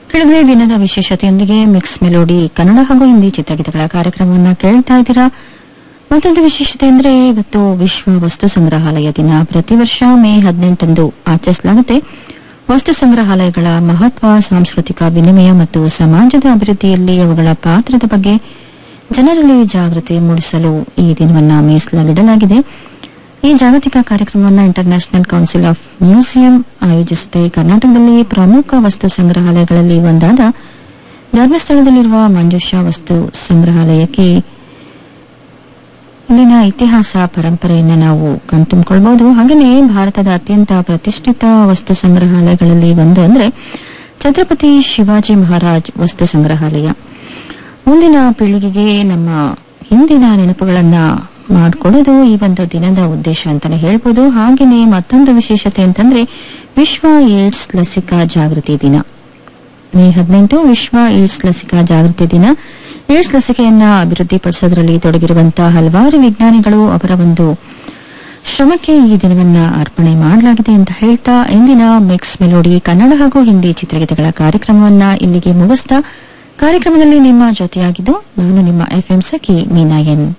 ಕೆಳಗಡೆ ದಿನದ ವಿಶೇಷತೆಯೊಂದಿಗೆ mix melody Kannada ಹಾಗೂ ಹಿಂದಿ ಚಿತ್ರಗೀತೆಗಳ ಕಾರ್ಯಕ್ರಮವನ್ನು ಕೇಳ್ತಾ ಇದ್ದೀರಾ ಮತ್ತೊಂದು ವಿಶೇಷತೆ ಅಂದ್ರೆ ಇವತ್ತು ವಿಶ್ವ ವಸ್ತು ಸಂಗ್ರಹಾಲಯ ದಿನ ಪ್ರತಿ ವರ್ಷ ಮೇ ಹದಿನೆಂಟಂದು ಆಚರಿಸಲಾಗುತ್ತೆ ವಸ್ತು ಸಂಗ್ರಹಾಲಯಗಳ ಮಹತ್ವ ಸಾಂಸ್ಕೃತಿಕ ವಿನಿಮಯ ಮತ್ತು ಸಮಾಜದ ಅಭಿವೃದ್ಧಿಯಲ್ಲಿ ಅವುಗಳ ಪಾತ್ರದ ಬಗ್ಗೆ ಜನರಲ್ಲಿ ಜಾಗೃತಿ ಮೂಡಿಸಲು ಈ ದಿನವನ್ನ ಮೀಸಲಾಗಿಡಲಾಗಿದೆ ಈ ಜಾಗತಿಕ ಕಾರ್ಯಕ್ರಮವನ್ನು ಇಂಟರ್ನ್ಯಾಷನಲ್ ಕೌನ್ಸಿಲ್ ಆಫ್ ಮ್ಯೂಸಿಯಂ ಆಯೋಜಿಸುತ್ತೆ ಕರ್ನಾಟಕದಲ್ಲಿ ಪ್ರಮುಖ ವಸ್ತು ಸಂಗ್ರಹಾಲಯಗಳಲ್ಲಿ ಒಂದಾದ ಧರ್ಮಸ್ಥಳದಲ್ಲಿರುವ ಮಂಜುಷಾ ವಸ್ತು ಸಂಗ್ರಹಾಲಯಕ್ಕೆ ಇಲ್ಲಿನ ಇತಿಹಾಸ ಪರಂಪರೆಯನ್ನು ನಾವು ಕಣ್ತುಂಬಿಕೊಳ್ಬಹುದು ಹಾಗೆಯೇ ಭಾರತದ ಅತ್ಯಂತ ಪ್ರತಿಷ್ಠಿತ ವಸ್ತು ಸಂಗ್ರಹಾಲಯಗಳಲ್ಲಿ ಒಂದು ಅಂದ್ರೆ ಛತ್ರಪತಿ ಶಿವಾಜಿ ಮಹಾರಾಜ್ ವಸ್ತು ಸಂಗ್ರಹಾಲಯ ಮುಂದಿನ ಪೀಳಿಗೆಗೆ ನಮ್ಮ ಹಿಂದಿನ ನೆನಪುಗಳನ್ನ ಮಾಡಿಕೊಡೋದು ಈ ಒಂದು ದಿನದ ಉದ್ದೇಶ ಅಂತಾನೆ ಹೇಳ್ಬೋದು ಹಾಗೆಯೇ ಮತ್ತೊಂದು ವಿಶೇಷತೆ ಅಂತಂದ್ರೆ ವಿಶ್ವ ಏಡ್ಸ್ ಲಸಿಕಾ ಜಾಗೃತಿ ದಿನ ಮೇ ಹದಿನೆಂಟು ವಿಶ್ವ ಏಡ್ಸ್ ಲಸಿಕಾ ಜಾಗೃತಿ ದಿನ ಏಡ್ಸ್ ಲಸಿಕೆಯನ್ನ ಅಭಿವೃದ್ಧಿಪಡಿಸೋದ್ರಲ್ಲಿ ತೊಡಗಿರುವಂತಹ ಹಲವಾರು ವಿಜ್ಞಾನಿಗಳು ಅವರ ಒಂದು ಶ್ರಮಕ್ಕೆ ಈ ದಿನವನ್ನ ಅರ್ಪಣೆ ಮಾಡಲಾಗಿದೆ ಅಂತ ಹೇಳ್ತಾ ಇಂದಿನ ಮಿಕ್ಸ್ ಮೆಲೋಡಿ ಕನ್ನಡ ಹಾಗೂ ಹಿಂದಿ ಚಿತ್ರಗೀತೆಗಳ ಕಾರ್ಯಕ್ರಮವನ್ನ ಇಲ್ಲಿಗೆ ಮುಗಿಸ್ತಾ ಕಾರ್ಯಕ್ರಮದಲ್ಲಿ ನಿಮ್ಮ ಜೊತೆಯಾಗಿದ್ದು ನಾನು ನಿಮ್ಮ ಎಫ್ಎಂ ಸಖಿ ಮೀನಾ ಎನ್